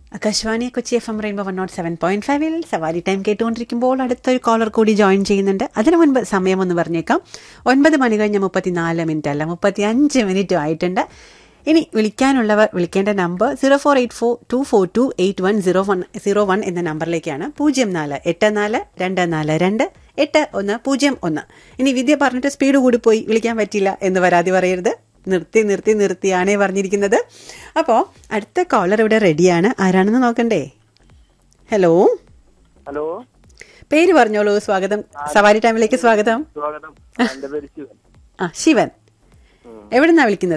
Akashvani Kochi F M rainbow one nought seven point ഫൈവിൽ സവാരി time കേട്ടുകൊണ്ടിരിക്കുമ്പോൾ അടുത്തൊരു കോളർ കൂടി ജോയിൻ ചെയ്യുന്നുണ്ട് അതിനു മുൻപ് സമയം ഒന്ന് പറഞ്ഞേക്കാം ഒൻപത് മണി കഴിഞ്ഞ് മുപ്പത്തിനാല് മിനിറ്റ് അല്ല മുപ്പത്തി അഞ്ച് മിനിറ്റും ആയിട്ടുണ്ട് ഇനി വിളിക്കാനുള്ളവർ വിളിക്കേണ്ട number zero four eight four two four two eight one zero one zero one എന്ന നമ്പറിലേക്കാണ് പൂജ്യം നാല് എട്ട് നാല് രണ്ട് നാല് രണ്ട് എട്ട് ഒന്ന് പൂജ്യം ഒന്ന് ഇനി വിദ്യ പറഞ്ഞിട്ട് സ്പീഡ് കൂടി പോയി വിളിക്കാൻ പറ്റില്ല എന്ന് പരാതി പറയരുത് നിർത്തി നിർത്തി നിർത്തിയാണേ പറഞ്ഞിരിക്കുന്നത് അപ്പോൾ അടുത്ത കോളർ ഇവിടെ റെഡിയാണ് ആരാണെന്ന് നോക്കണ്ടേ ഹലോ ഹലോ പേര് പറഞ്ഞോളൂ സ്വാഗതം സവാരി ടൈമിലേക്ക് സ്വാഗതം സ്വാഗതം എന്റെ പേര് ശിവൻ ആ ശിവൻ എവിടുന്നാ വിളിക്കുന്നത്